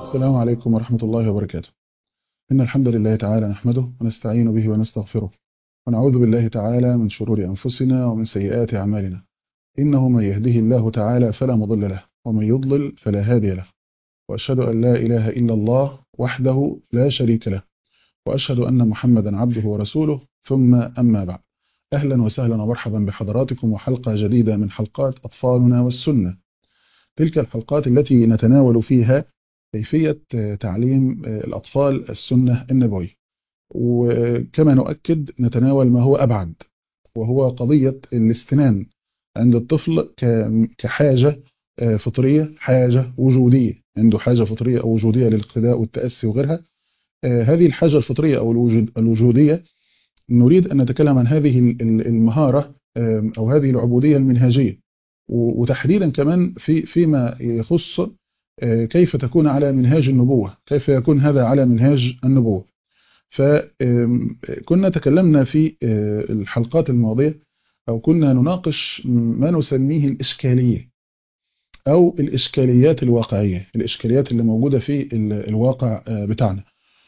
السلام عليكم ورحمة الله وبركاته إن الحمد لله تعالى نحمده ونستعين به ونستغفره ونعوذ بالله تعالى من شرور أنفسنا ومن سيئات أعمالنا إنه من يهده الله تعالى فلا مضل له ومن يضلل فلا هادي له وأشهد أن لا إله إلا الله وحده لا شريك له وأشهد أن محمدا عبده ورسوله ثم أما بعد أهلا وسهلا ومرحبا بحضراتكم وحلقة جديدة من حلقات أطفالنا والسنة تلك الحلقات التي نتناول فيها كيفية تعليم الأطفال السنة النبوية وكما نؤكد نتناول ما هو أبعد وهو قضية الاستنان عند الطفل كحاجة فطرية حاجة وجودية عنده حاجة فطرية أو وجودية للاقتداء والتأسي وغيرها هذه الحاجة الفطرية أو الوجودية نريد أن نتكلم عن هذه المهارة أو هذه العبودية المنهجية وتحديدا كمان في فيما يخص كيف تكون على منهاج النبوة كيف يكون هذا على منهاج النبوة فكنا تكلمنا في الحلقات الماضية أو كنا نناقش ما نسميه الإشكالية أو الإشكاليات الواقعية الإشكاليات اللي موجودة في الواقع بتاعنا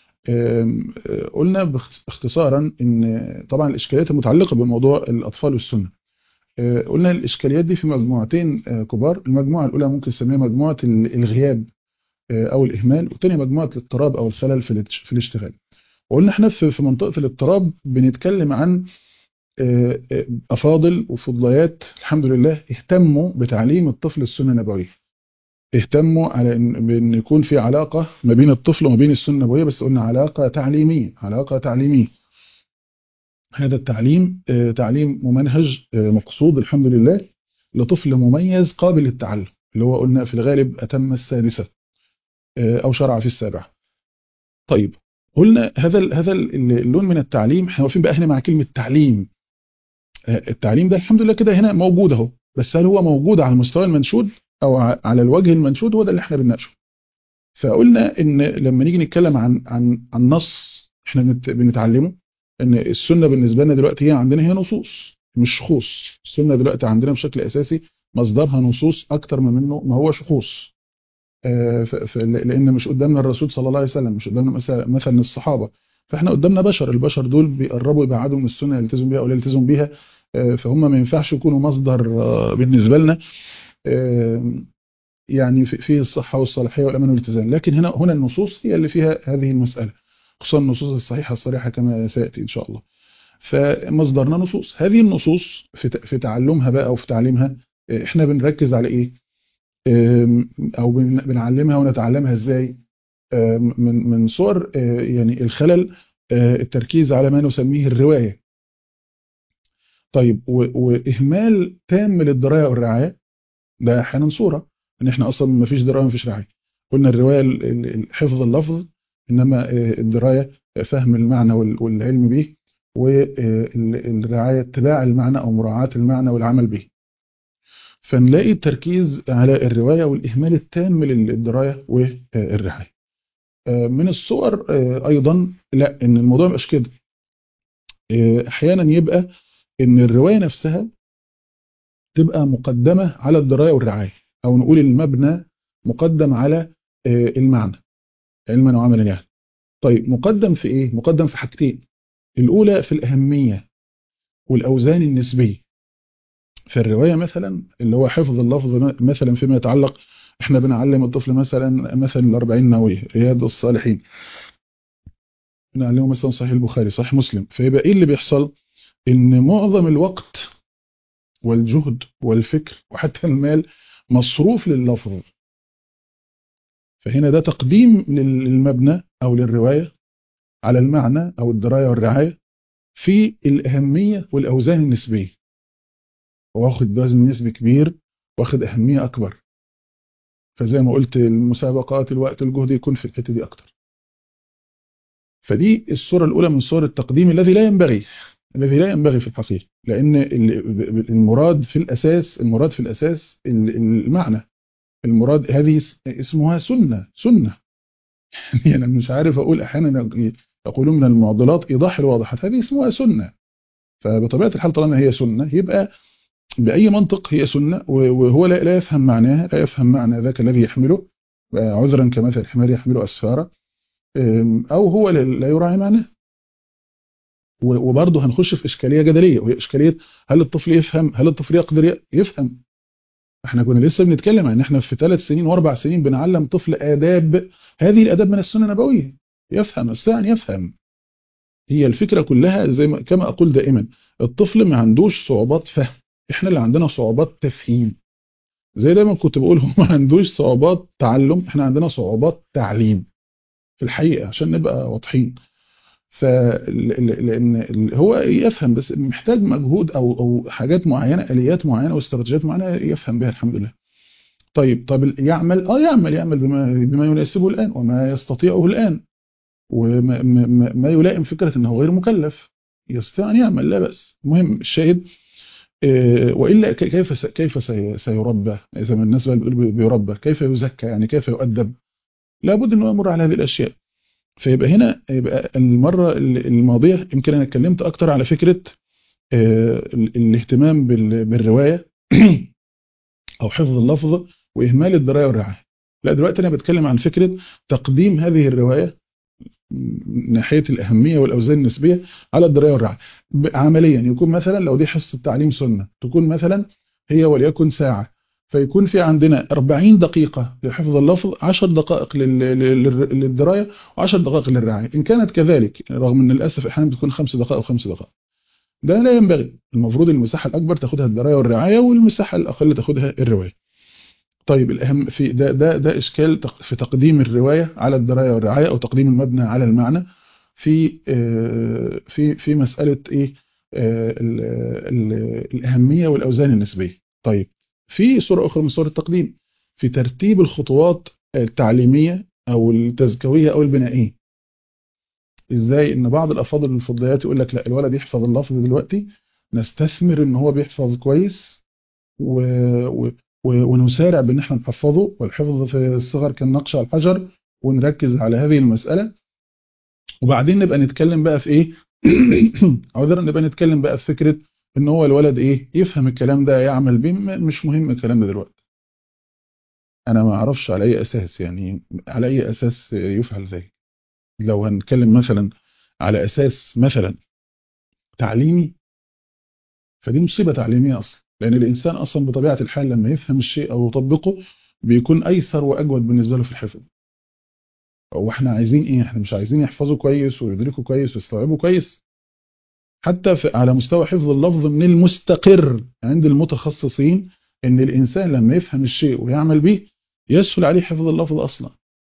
قلنا باختصارا ان طبعا الإشكاليات المتعلقة بموضوع الأطفال والسنة قلنا الإشكاليات دي في مجموعتين كبار المجموعة الأولى ممكن نسميها مجموعة الغياب أو الإهمال والثانية مجموعة الاضطراب أو الخلل في الاشتغال وقلنا احنا في منطقة الاضطراب بنتكلم عن أفاضل وفضليات الحمد لله اهتموا بتعليم الطفل السنة النبوية اهتموا على ان بان يكون في علاقة ما بين الطفل وما بين السنة النبوية بس قلنا علاقة تعليمية علاقة تعليمية هذا التعليم تعليم ممنهج مقصود الحمد لله لطفل مميز قابل للتعلم اللي هو قلنا في الغالب أتم السادسة أو شرع في السابعة طيب قلنا هذا هذا اللون من التعليم احنا واقفين بقى هنا مع كلمة تعليم التعليم ده الحمد لله كده هنا موجود اهو بس هل هو موجود على المستوى المنشود او على الوجه المنشود هو ده اللي احنا بنناقشه فقلنا ان لما نيجي نتكلم عن عن عن نص احنا بنتعلمه ان السنه بالنسبه لنا دلوقتي هي عندنا هي نصوص مش شخوص السنه دلوقتي عندنا بشكل اساسي مصدرها نصوص اكتر ما منه ما هو شخوص لان مش قدامنا الرسول صلى الله عليه وسلم مش قدامنا مثلا مثلا الصحابه فاحنا قدامنا بشر البشر دول بيقربوا يبعدوا من السنه يلتزموا بيها او لا يلتزموا بيها فهم ما ينفعش يكونوا مصدر بالنسبه لنا يعني فيه الصحه والصلاحيه والامان والالتزام لكن هنا هنا النصوص هي اللي فيها هذه المساله خصوصا النصوص الصحيحه الصريحه كما سياتي ان شاء الله فمصدرنا نصوص هذه النصوص في في تعلمها بقى او في تعليمها احنا بنركز على ايه او بنعلمها ونتعلمها ازاي من من صور يعني الخلل التركيز على ما نسميه الروايه طيب واهمال تام للدرايه والرعايه ده احيانا صوره ان احنا اصلا ما فيش درايه ما فيش رعايه قلنا الروايه حفظ اللفظ انما الدرايه فهم المعنى والعلم به والرعايه اتباع المعنى او مراعاه المعنى والعمل به فنلاقي التركيز على الروايه والاهمال التام للدرايه والرعايه من الصور ايضا لا ان الموضوع مش كده احيانا يبقى ان الروايه نفسها تبقى مقدمه على الدرايه والرعايه او نقول المبنى مقدم على المعنى علما وعملا يعني طيب مقدم في ايه مقدم في حاجتين الاولى في الاهميه والاوزان النسبيه في الروايه مثلا اللي هو حفظ اللفظ مثلا فيما يتعلق احنا بنعلم الطفل مثلا مثلا الأربعين نووية رياض الصالحين بنعلمه مثلا صحيح البخاري صحيح مسلم فيبقى ايه اللي بيحصل ان معظم الوقت والجهد والفكر وحتى المال مصروف لللفظ فهنا ده تقديم للمبنى او للرواية على المعنى او الدراية والرعاية في الأهمية والأوزان النسبية واخد وزن نسبي كبير واخد أهمية أكبر فزي ما قلت المسابقات الوقت الجهد يكون في الحته دي اكتر فدي الصوره الاولى من صور التقديم الذي لا ينبغي الذي لا ينبغي في الحقيقه لان المراد في الاساس المراد في الاساس المعنى المراد هذه اسمها سنه سنه يعني انا مش عارف اقول احيانا يقولون من المعضلات ايضاح الواضحات هذه اسمها سنه فبطبيعه الحال طالما هي سنه يبقى بأي منطق هي سنة وهو لا يفهم معناها لا يفهم معنى ذاك الذي يحمله عذرا كمثل الحمار يحمل أسفارا أو هو لا يراعي معناه وبرضه هنخش في إشكالية جدلية وهي إشكالية هل الطفل يفهم هل الطفل يقدر يفهم احنا كنا لسه بنتكلم عن احنا في ثلاث سنين واربع سنين بنعلم طفل آداب هذه الآداب من السنة النبوية يفهم يستطيع أن يفهم هي الفكرة كلها زي ما كما أقول دائما الطفل ما عندوش صعوبات فهم احنا اللي عندنا صعوبات تفهيم زي دايما كنت بقول هو ما عندوش صعوبات تعلم احنا عندنا صعوبات تعليم في الحقيقة عشان نبقى واضحين فلان هو يفهم بس محتاج مجهود او او حاجات معينه اليات معينه واستراتيجيات معينه يفهم بها الحمد لله طيب طب يعمل اه يعمل يعمل بما بما يناسبه الان وما يستطيعه الان وما ما, ما يلائم فكره انه غير مكلف يستطيع ان يعمل لا بس المهم الشاهد والا كيف كيف سيربى اذا ما الناس بتقول بيربى كيف يزكى يعني كيف يؤدب لابد انه يمر على هذه الاشياء فيبقى هنا يبقى المره الماضيه يمكن انا اتكلمت اكتر على فكره الاهتمام بالروايه او حفظ اللفظ واهمال الدرايه والرعايه لا دلوقتي انا بتكلم عن فكره تقديم هذه الروايه ناحيه الاهميه والاوزان النسبيه على الدرايه والرعايه عمليا يكون مثلا لو دي حصه تعليم سنه تكون مثلا هي وليكن ساعه فيكون في عندنا 40 دقيقة لحفظ اللفظ 10 دقائق للدراية و10 دقائق للرعاية إن كانت كذلك رغم أن للأسف أحيانا بتكون 5 دقائق و5 دقائق ده لا ينبغي المفروض المساحة الأكبر تاخدها الدراية والرعاية والمساحة الأقل تاخدها الرواية طيب الأهم في ده ده ده إشكال في تقديم الرواية على الدراية والرعاية أو تقديم المبنى على المعنى في في في مسألة إيه الأهمية والأوزان النسبية طيب في صورة أخرى من صور التقديم في ترتيب الخطوات التعليمية أو التزكوية أو البنائية إزاي إن بعض الأفاضل الفضيات يقول لك لا الولد يحفظ اللفظ دلوقتي نستثمر إن هو بيحفظ كويس و... و... ونسارع بإن احنا نحفظه والحفظ في الصغر كالنقش على الحجر ونركز على هذه المسألة وبعدين نبقى نتكلم بقى في إيه عذرا نبقى نتكلم بقى في فكرة ان هو الولد ايه يفهم الكلام ده يعمل بيه مش مهم الكلام ده دلوقتي انا ما اعرفش على اي اساس يعني على اي اساس يفعل ذلك لو هنتكلم مثلا على اساس مثلا تعليمي فدي مصيبة تعليمية اصلا لان الانسان اصلا بطبيعة الحال لما يفهم الشيء او يطبقه بيكون ايسر واجود بالنسبة له في الحفظ هو احنا عايزين ايه احنا مش عايزين يحفظوا كويس ويدركوا كويس ويستوعبوا كويس حتى في على مستوى حفظ اللفظ من المستقر عند المتخصصين ان الانسان لما يفهم الشيء ويعمل به يسهل عليه حفظ اللفظ اصلا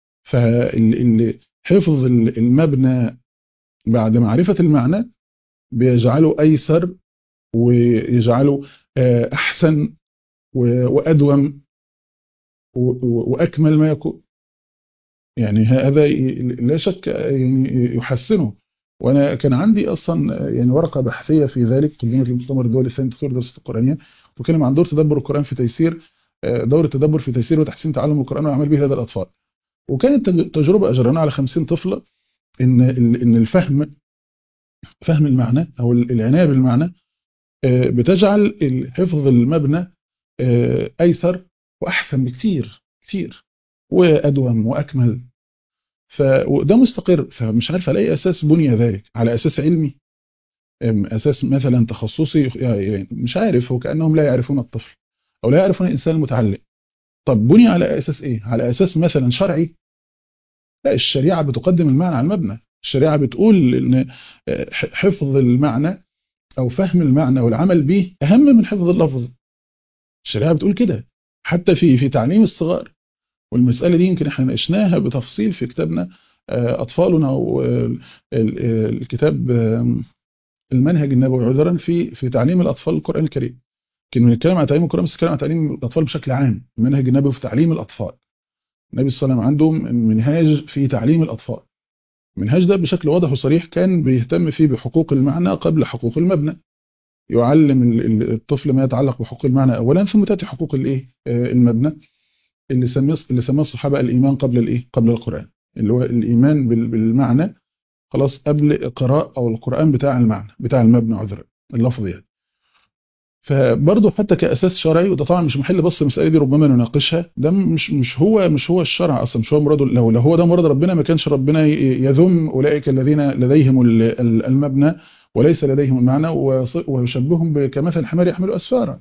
فحفظ المبنى بعد معرفة المعنى بيجعله ايسر ويجعله احسن وادوم واكمل ما يكون يعني هذا لا شك يعني يحسنه وانا كان عندي اصلا يعني ورقه بحثيه في ذلك قدمت للمؤتمر الدولي الثاني لتطوير الدراسات القرانيه وكان عن دور تدبر القران في تيسير دور التدبر في تيسير وتحسين تعلم القران والعمل به لدى الاطفال وكانت تجربه اجرناها على 50 طفل ان ان الفهم فهم المعنى او العنايه بالمعنى بتجعل حفظ المبنى ايسر واحسن بكثير كثير وادوم واكمل فده مستقر فمش عارف على اي اساس بني ذلك على اساس علمي اساس مثلا تخصصي يعني مش عارف هو كانهم لا يعرفون الطفل او لا يعرفون الانسان المتعلم طب بني على اساس ايه على اساس مثلا شرعي لا الشريعه بتقدم المعنى على المبنى الشريعه بتقول ان حفظ المعنى او فهم المعنى والعمل به اهم من حفظ اللفظ الشريعه بتقول كده حتى في في تعليم الصغار والمسألة دي يمكن احنا ناقشناها بتفصيل في كتابنا أطفالنا والكتاب المنهج النبوي عذرا في في تعليم الأطفال القرآن الكريم كنا بنتكلم عن تعليم القرآن بس نتكلم عن تعليم الأطفال بشكل عام المنهج النبوي في تعليم الأطفال النبي صلى الله عليه وسلم عنده منهاج في تعليم الأطفال المنهاج ده بشكل واضح وصريح كان بيهتم فيه بحقوق المعنى قبل حقوق المبنى يعلم الطفل ما يتعلق بحقوق المعنى أولا ثم تأتي حقوق الايه المبنى اللي سماه اللي سماه الصحابه الايمان قبل الايه قبل القران اللي هو الايمان بالمعنى خلاص قبل قراء او القران بتاع المعنى بتاع المبنى عذرا اللفظ يعني فبرضه حتى كاساس شرعي وده طبعا مش محل بس المساله دي ربما نناقشها ده مش مش هو مش هو الشرع اصلا مش هو مراد لو لو هو ده مراد ربنا ما كانش ربنا يذم اولئك الذين لديهم المبنى وليس لديهم المعنى ويشبههم كمثل الحمار يحمل اسفارا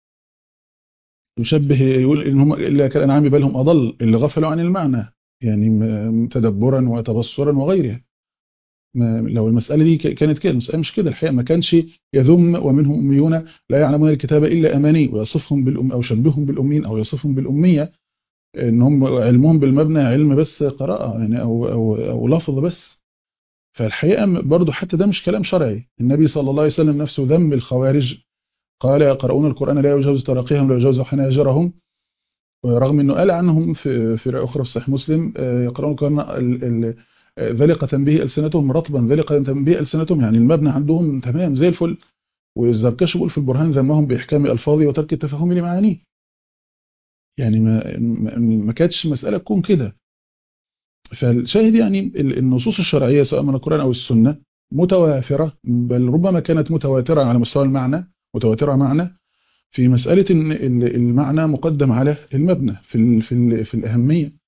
يشبه يقول ان هم الا كالانعام بل هم اضل اللي غفلوا عن المعنى يعني تدبرا وتبصرا وغيرها ما لو المسألة دي كانت كده المسألة مش كده الحقيقة ما كانش يذم ومنهم أميون لا يعلمون الكتاب إلا أماني ويصفهم بالأم أو شبههم بالأمين أو يصفهم بالأمية إن هم علمهم بالمبنى علم بس قراءة يعني أو, أو, أو لفظ بس فالحقيقة برضو حتى ده مش كلام شرعي النبي صلى الله عليه وسلم نفسه ذم الخوارج قال يقرؤون القرآن لا يجوز تراقيهم لا يجوز حناجرهم رغم أنه قال عنهم في في أخرى في صحيح مسلم يقرؤون القرآن ذلقة به ألسنتهم رطبا ذلقة به ألسنتهم يعني المبنى عندهم تمام زي الفل والزركشي بيقول في البرهان ذمهم بإحكام ألفاظه وترك التفاهم لمعانيه يعني ما ما كانتش مسألة تكون كده فالشاهد يعني النصوص الشرعية سواء من القرآن أو السنة متوافرة بل ربما كانت متواترة على مستوى المعنى متواترة معنى في مسألة إن المعنى مقدم على المبنى في في في الأهمية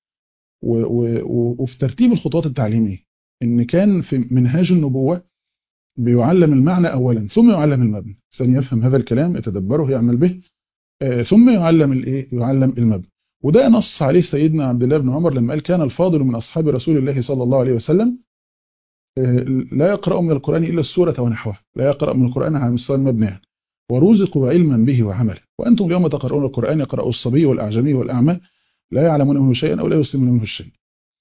وفي ترتيب الخطوات التعليمية إن كان في منهاج النبوة بيعلم المعنى أولا ثم يعلم المبنى ثاني يفهم هذا الكلام يتدبره يعمل به ثم يعلم الايه يعلم المبنى وده نص عليه سيدنا عبد الله بن عمر لما قال كان الفاضل من أصحاب رسول الله صلى الله عليه وسلم لا يقرأ من القرآن إلا السورة ونحوها لا يقرأ من القرآن على مستوى المبنى يعني ورزقوا علما به وعملا وأنتم اليوم تقرؤون القرآن يقرأ الصبي والأعجمي والأعمى لا يعلمون منه شيئا أو لا يسلمون منه شيء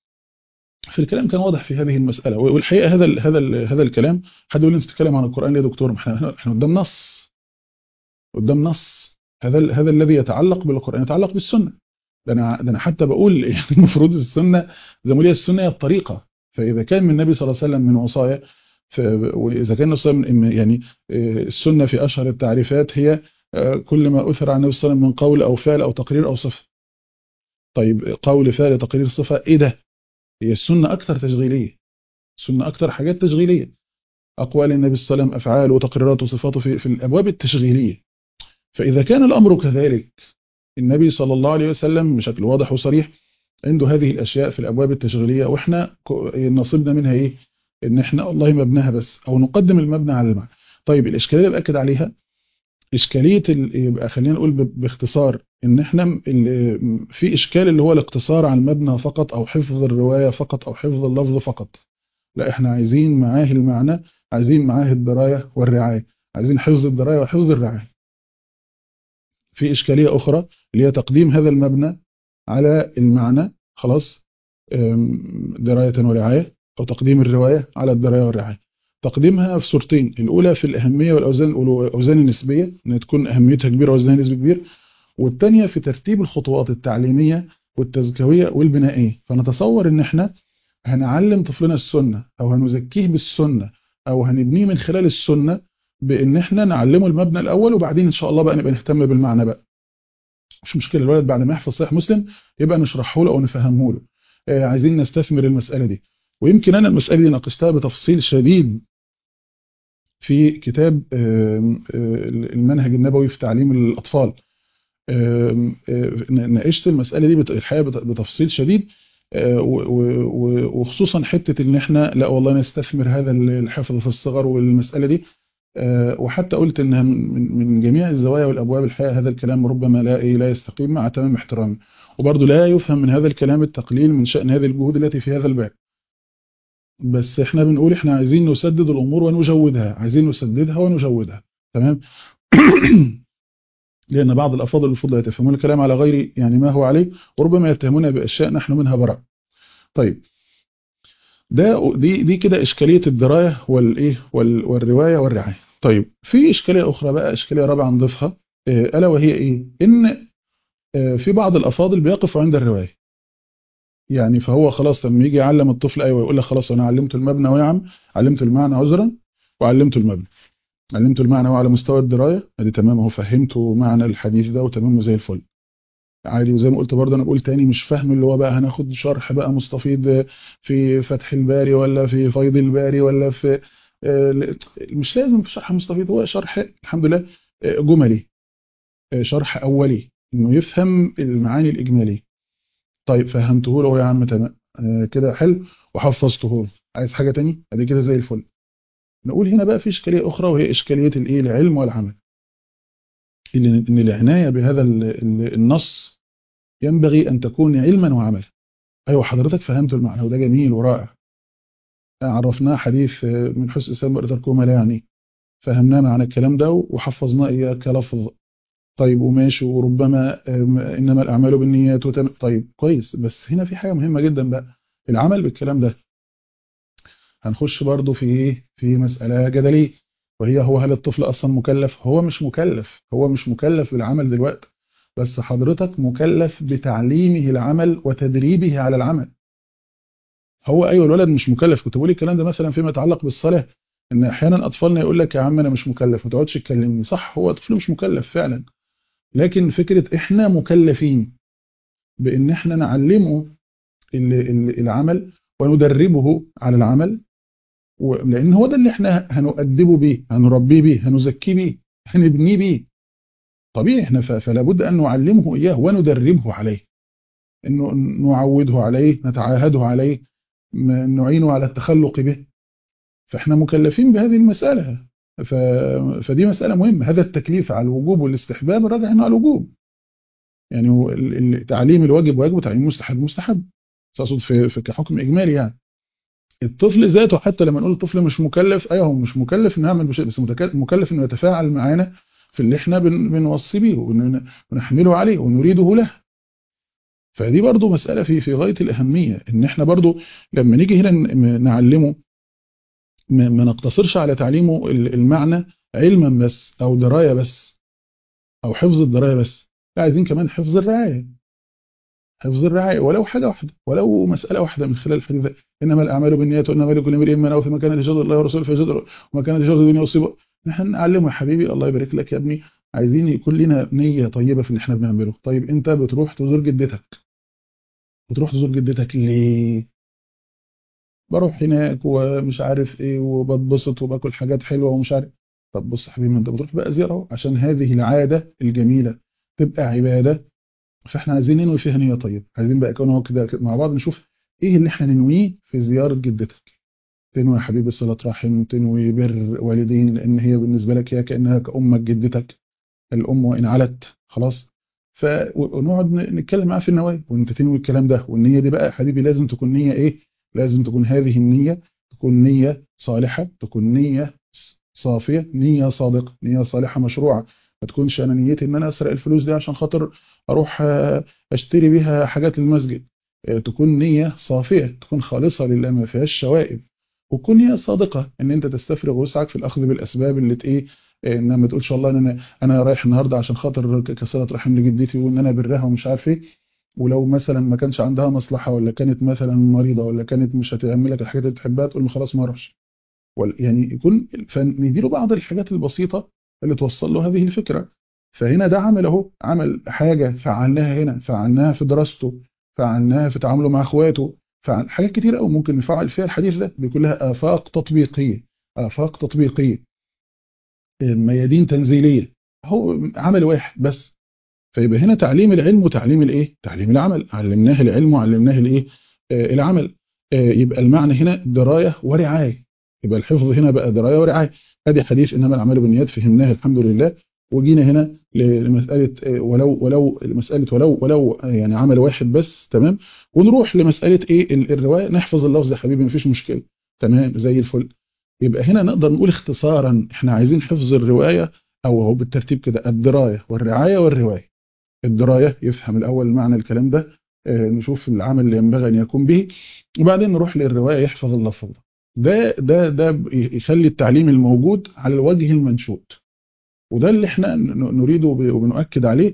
في الكلام كان واضح في هذه المسألة والحقيقة هذا ال هذا ال هذا الكلام حد يقول انت تتكلم عن القرآن يا دكتور احنا احنا قدام نص قدام نص هذا هذا الذي يتعلق بالقرآن يتعلق بالسنة ده انا ده انا حتى بقول يعني المفروض السنة زي ما السنة هي الطريقة فإذا كان من النبي صلى الله عليه وسلم من وصايا وإذا كان يعني السنة في أشهر التعريفات هي كل ما أثر عن النبي صلى الله عليه وسلم من قول أو فعل أو تقرير أو صفة طيب قول فعل تقرير صفة إيه ده هي السنة أكثر تشغيلية السنة أكثر حاجات تشغيلية أقوال النبي صلى الله عليه وسلم أفعال وتقريرات وصفاته في, في الأبواب التشغيلية فإذا كان الأمر كذلك النبي صلى الله عليه وسلم بشكل واضح وصريح عنده هذه الأشياء في الأبواب التشغيلية وإحنا نصيبنا منها إيه إن إحنا والله مبناها بس أو نقدم المبنى على المعنى طيب الإشكالية اللي بأكد عليها إشكالية يبقى خلينا نقول باختصار إن إحنا في إشكال اللي هو الاقتصار على المبنى فقط أو حفظ الرواية فقط أو حفظ اللفظ فقط لا إحنا عايزين معاه المعنى عايزين معاه الدراية والرعاية عايزين حفظ الدراية وحفظ الرعاية في إشكالية أخرى اللي هي تقديم هذا المبنى على المعنى خلاص دراية ورعاية أو تقديم الرواية على الدراية والرعاية تقديمها في صورتين الأولى في الأهمية والأوزان الأوزان النسبية أن تكون أهميتها كبيرة ووزنها نسبي كبير والثانية في ترتيب الخطوات التعليمية والتزكوية والبنائية فنتصور أن احنا هنعلم طفلنا السنة أو هنزكيه بالسنة أو هنبنيه من خلال السنة بأن احنا نعلمه المبنى الأول وبعدين إن شاء الله بقى نبقى نهتم بالمعنى بقى مش مشكلة الولد بعد ما يحفظ صحيح مسلم يبقى نشرحه له أو نفهمه له آه عايزين نستثمر المسألة دي ويمكن أنا المسألة دي ناقشتها بتفصيل شديد في كتاب المنهج النبوي في تعليم الأطفال ناقشت المسألة دي الحقيقة بتفصيل شديد وخصوصا حتة ان احنا لا والله نستثمر هذا الحفظ في الصغر والمسألة دي وحتى قلت انها من جميع الزوايا والابواب الحقيقة هذا الكلام ربما لا لا يستقيم مع تمام احترامي وبرضه لا يفهم من هذا الكلام التقليل من شأن هذه الجهود التي في هذا الباب بس احنا بنقول احنا عايزين نسدد الامور ونجودها عايزين نسددها ونجودها تمام لان بعض الافاضل الفضلاء يتفهمون الكلام على غير يعني ما هو عليه وربما يتهمون باشياء نحن منها براء طيب ده دي دي كده اشكاليه الدرايه والايه والروايه والرعايه طيب في اشكاليه اخرى بقى اشكاليه رابعه نضيفها الا وهي ايه ان في بعض الافاضل بيقفوا عند الروايه يعني فهو خلاص لما يجي يعلم الطفل ايوه يقول لك خلاص انا علمته المبنى يا عم علمته المعنى عذرا وعلمته المبنى علمته المعنى وعلى مستوى الدرايه ادي تمام اهو فهمته معنى الحديث ده وتمام زي الفل عادي وزي ما قلت برضه انا بقول تاني مش فاهم اللي هو بقى هناخد شرح بقى مستفيض في فتح الباري ولا في فيض الباري ولا في مش لازم في شرح مستفيض هو شرح الحمد لله جملي شرح أولي إنه يفهم المعاني الإجمالية طيب فهمته له يا عم تمام كده حلو وحفظته له عايز حاجة تاني ادي كده زي الفل نقول هنا بقى في إشكالية أخرى وهي إشكالية الإيه العلم والعمل إن العناية بهذا النص ينبغي أن تكون علما وعملا أيوة حضرتك فهمت المعنى وده جميل ورائع عرفناه حديث من حسن إسلام بقدركم لا يعني فهمناه معنى الكلام ده وحفظناه إياه كلفظ طيب وماشي وربما إنما الأعمال بالنيات وتم... طيب كويس بس هنا في حاجة مهمة جدا بقى العمل بالكلام ده هنخش برضو في في مسألة جدلية وهي هو هل الطفل أصلا مكلف هو مش مكلف هو مش مكلف بالعمل دلوقتي بس حضرتك مكلف بتعليمه العمل وتدريبه على العمل هو أيوة الولد مش مكلف كنت بقول الكلام ده مثلا فيما يتعلق بالصلاة ان احيانا اطفالنا يقول لك يا عم انا مش مكلف ما تقعدش تكلمني صح هو طفل مش مكلف فعلا لكن فكرة احنا مكلفين بان احنا نعلمه العمل وندربه على العمل لان هو ده اللي احنا هنؤدبه بيه هنربيه بيه هنزكيه بيه هنبنيه بيه طبيعي احنا فلا بد ان نعلمه اياه وندربه عليه انه نعوده عليه نتعاهده عليه نعينه على التخلق به فاحنا مكلفين بهذه المسألة ف... فدي مسألة مهمة هذا التكليف على الوجوب والاستحباب راجع انه على الوجوب يعني تعليم الواجب واجب وتعليم المستحب مستحب اقصد في, في كحكم اجمالي يعني الطفل ذاته حتى لما نقول الطفل مش مكلف ايوه هو مش مكلف انه يعمل بشيء بس مكلف انه يتفاعل معانا في اللي احنا بن... بنوصي بيه ونحمله عليه ونريده له فدي برضو مسألة في في غاية الأهمية ان احنا برضو لما نيجي هنا نعلمه ما نقتصرش على تعليمه المعنى علما بس او دراية بس او حفظ الدراية بس لا عايزين كمان حفظ الرعاية حفظ الرعاية ولو حاجة واحدة ولو مسألة واحدة من خلال الحديث ده إنما الأعمال بالنيات وإنما لكل امرئ ما نوى فيما كانت هجرة الله ورسوله فهجرة وما كانت هجرة الدنيا والصيبة نحن نعلمه يا حبيبي الله يبارك لك يا ابني عايزين يكون لنا نية طيبة في اللي احنا بنعمله طيب انت بتروح تزور جدتك بتروح تزور جدتك ليه بروح هناك ومش عارف ايه وبتبسط وباكل حاجات حلوة ومش عارف طب بص يا حبيبي انت بتروح بقى زيارة عشان هذه العادة الجميلة تبقى عبادة فاحنا عايزين ننوي فيها نية طيبة عايزين بقى كده كده مع بعض نشوف ايه اللي احنا ننويه في زيارة جدتك تنوي يا حبيبي صلة رحم تنوي بر والدين لان هي بالنسبة لك هي كأنها كأمك جدتك الأم وإن علت خلاص فنقعد نتكلم معاه في النوايا وانت تنوي الكلام ده والنية دي بقى يا حبيبي لازم تكون نية ايه لازم تكون هذه النية تكون نية صالحة تكون نية صافية نية صادقة نية صالحة مشروعة ما تكونش انا نيتي ان انا اسرق الفلوس دي عشان خاطر اروح اشتري بيها حاجات للمسجد تكون نية صافية تكون خالصة لله ما فيهاش شوائب وتكون نية صادقة ان انت تستفرغ وسعك في الاخذ بالاسباب اللي ايه انما ما تقولش والله انا انا رايح النهارده عشان خاطر كصله رحم لجدتي وان انا برها ومش عارف ايه ولو مثلا ما كانش عندها مصلحه ولا كانت مثلا مريضه ولا كانت مش هتعمل لك الحاجات اللي بتحبها تقول خلاص ما اروحش يعني يكون فنديله بعض الحاجات البسيطه اللي توصل له هذه الفكره فهنا ده عمل اهو عمل حاجه فعلناها هنا فعلناها في دراسته فعلناها في تعامله مع اخواته فعل حاجات كتير قوي ممكن نفعل فيها الحديث ده بيكون لها افاق تطبيقيه افاق تطبيقيه ميادين تنزيليه هو عمل واحد بس فيبقى هنا تعليم العلم وتعليم الايه تعليم العمل علمناه العلم وعلمناه الايه آه العمل آه يبقى المعنى هنا درايه ورعايه يبقى الحفظ هنا بقى درايه ورعايه ادي حديث انما الاعمال بالنيات فهمناه الحمد لله وجينا هنا لمساله آه ولو ولو مساله ولو ولو يعني عمل واحد بس تمام ونروح لمساله ايه الروايه نحفظ اللفظ يا حبيبي مفيش مشكله تمام زي الفل يبقى هنا نقدر نقول اختصارا احنا عايزين حفظ الروايه او هو بالترتيب كده الدرايه والرعايه والروايه الدراية يفهم الأول معنى الكلام ده نشوف العمل اللي ينبغي أن يكون به وبعدين نروح للرواية يحفظ اللفظ ده ده ده يخلي التعليم الموجود على الوجه المنشود وده اللي احنا نريده وبنؤكد عليه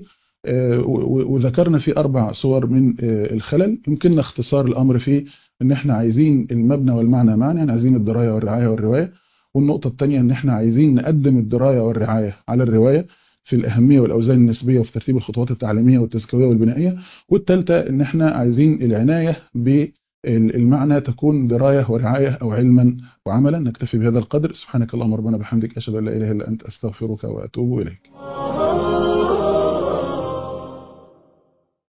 وذكرنا في أربع صور من الخلل يمكننا اختصار الأمر فيه ان احنا عايزين المبنى والمعنى معا يعني عايزين الدراية والرعاية والرواية والنقطة الثانية ان احنا عايزين نقدم الدراية والرعاية على الرواية في الأهمية والأوزان النسبية وفي ترتيب الخطوات التعليمية والتزكوية والبنائية والثالثة إن إحنا عايزين العناية المعنى تكون دراية ورعاية أو علما وعملا نكتفي بهذا القدر سبحانك اللهم ربنا بحمدك أشهد أن لا إله إلا أنت أستغفرك وأتوب إليك